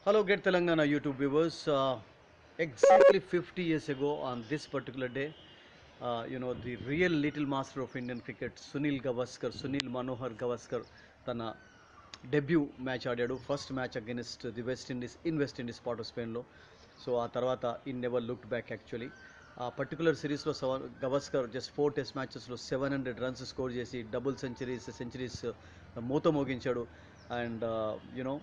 Hello, Great Telangana YouTube viewers. Uh, exactly 50 years ago on this particular day, uh, you know, the real little master of Indian cricket, Sunil Gavaskar, Sunil Manohar Gavaskar, తన debut match ఆడాడు first match against the West Indies in West Indies part of స్పెయిన్లో so ఆ తర్వాత in never looked back actually ఆ particular సిరీస్లో Gavaskar just four test మ్యాచెస్లో seven hundred runs score చేసి double centuries centuries మూత మోగించాడు అండ్ యునో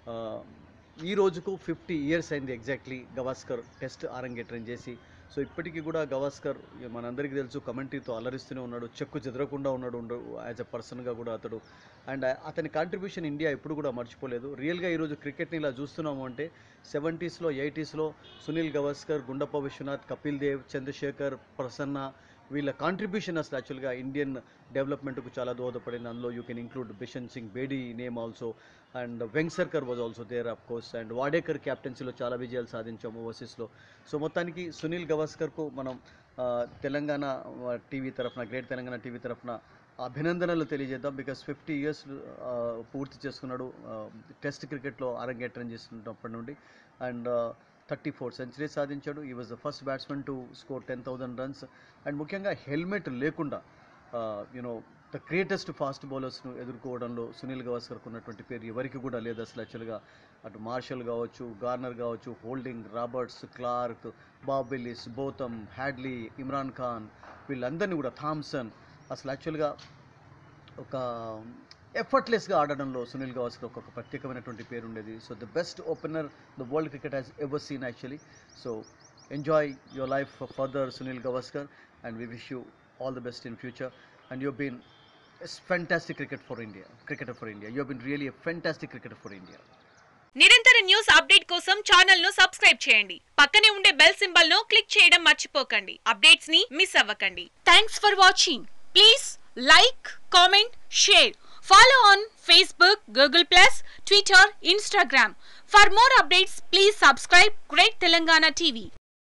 ఈ రోజుకు ఫిఫ్టీ ఇయర్స్ అయింది ఎగ్జాక్ట్లీ గవాస్కర్ టెస్ట్ అరంగేట్రం చేసి సో ఇప్పటికీ కూడా గవాస్కర్ మనందరికీ తెలుసు కమెంటరీతో అలరిస్తూనే ఉన్నాడు చెక్కు చెదరకుండా ఉన్నాడు యాజ్ అ పర్సన్గా కూడా అతడు అండ్ అతని కాంట్రిబ్యూషన్ ఇండియా ఎప్పుడు కూడా మర్చిపోలేదు రియల్గా ఈరోజు క్రికెట్ని ఇలా చూస్తున్నాము అంటే సెవెంటీస్లో ఎయిటీస్లో సునీల్ గవాస్కర్ గుండప్ప విశ్వనాథ్ కపిల్ దేవ్ చంద్రశేఖర్ ప్రసన్న వీళ్ళ కాంట్రిబ్యూషన్ అసలు యాక్చువల్గా ఇండియన్ డెవలప్మెంట్కు చాలా దోహదపడింది అందులో you can include Bishan Singh Bedi name also and Vengsarkar was also there of course and Wadekar క్యాప్టెన్సీలో చాలా విజయాలు సాధించాము ఓవర్సీస్లో సో మొత్తానికి సునీల్ గవాస్కర్కు మనం ఆ, తెలంగాణ టీవీ తరఫున గ్రేట్ తెలంగాణ టీవీ తరఫున అభినందనలు తెలియజేద్దాం బికాస్ ఫిఫ్టీ ఇయర్స్ పూర్తి చేసుకున్నాడు టెస్ట్ క్రికెట్లో అరంగేట్రం చేస్తున్నప్పటి నుండి అండ్ థర్టీ ఫోర్ సెంచరీ సాధించాడు ఈ was the first batsmen to score ten thousand runs and ముఖ్యంగా హెల్మెట్ లేకుండా యూనో ద గ్రేటెస్ట్ ఫాస్ట్ బౌలర్స్ను ఎదుర్కోవడంలో సునీల్ గవాస్కర్కు ఉన్నటువంటి పేరు ఎవరికి కూడా లేదు అసలు యాక్చువల్గా అటు మార్షల్ కావచ్చు గార్నర్ కావచ్చు Holding Roberts Clarke Bob Willis Botham Hadlee Imran Khan వీళ్ళందరినీ కూడా థామ్సన్ అసలు యాక్చువల్గా ఒక ఎఫర్ట్లెస్గా ఆడడంలో సునీల్ గవాస్కర్ ఒక ప్రత్యేకమైనటువంటి పేరు ఉండేది so the best opener the world cricket has ever seen actually so enjoy your life further Sunil Gavaskar and we wish you all the best in future and you been fantastic cricket for India, cricketer for India. You have been really a fantastic cricketer for India. నిరంతర news update కోసం channel ను subscribe చేయండి పక్కనే ఉండే bell symbol ను click చేయడం మర్చిపోకండి updates ని మిస్ అవ్వకండి thanks for watching please like comment share follow on Facebook Google plus Twitter Instagram for more updates please subscribe great Telangana TV